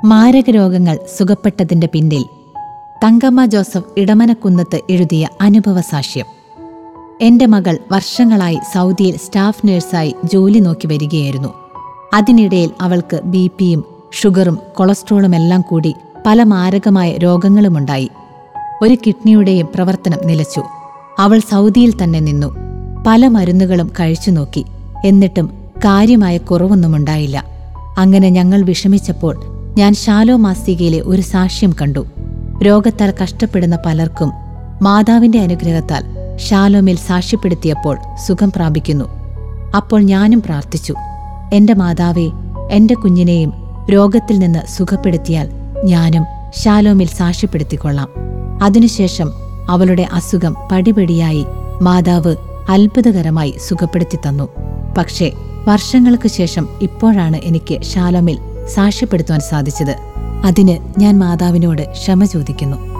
മാരക രോഗങ്ങൾ സുഖപ്പെട്ടതിന്റെ പിന്നിൽ തങ്കമ്മ ജോസഫ് ഇടമനക്കുന്നത്ത് എഴുതിയ അനുഭവ സാക്ഷ്യം എന്റെ മകൾ വർഷങ്ങളായി സൗദിയിൽ സ്റ്റാഫ് നഴ്സായി ജോലി നോക്കി വരികയായിരുന്നു അതിനിടയിൽ അവൾക്ക് ബി പിയും ഷുഗറും കൊളസ്ട്രോളും എല്ലാം കൂടി പല മാരകമായ രോഗങ്ങളുമുണ്ടായി ഒരു കിഡ്നിയുടെയും പ്രവർത്തനം നിലച്ചു അവൾ സൗദിയിൽ തന്നെ നിന്നു പല മരുന്നുകളും കഴിച്ചു നോക്കി എന്നിട്ടും കാര്യമായ കുറവൊന്നുമുണ്ടായില്ല അങ്ങനെ ഞങ്ങൾ വിഷമിച്ചപ്പോൾ ഞാൻ ശാലോ മാസികയിലെ ഒരു സാക്ഷ്യം കണ്ടു രോഗത്താൽ കഷ്ടപ്പെടുന്ന പലർക്കും മാതാവിന്റെ അനുഗ്രഹത്താൽ ഷാലോമിൽ സാക്ഷ്യപ്പെടുത്തിയപ്പോൾ സുഖം പ്രാപിക്കുന്നു അപ്പോൾ ഞാനും പ്രാർത്ഥിച്ചു എന്റെ മാതാവേ എന്റെ കുഞ്ഞിനെയും രോഗത്തിൽ നിന്ന് സുഖപ്പെടുത്തിയാൽ ഞാനും ഷാലോമിൽ സാക്ഷ്യപ്പെടുത്തിക്കൊള്ളാം അതിനുശേഷം അവളുടെ അസുഖം പടിപടിയായി മാതാവ് അത്ഭുതകരമായി സുഖപ്പെടുത്തി തന്നു പക്ഷേ വർഷങ്ങൾക്ക് ശേഷം ഇപ്പോഴാണ് എനിക്ക് ഷാലോമിൽ സാക്ഷ്യപ്പെടുത്തുവാൻ സാധിച്ചത് അതിന് ഞാൻ മാതാവിനോട് ക്ഷമ ചോദിക്കുന്നു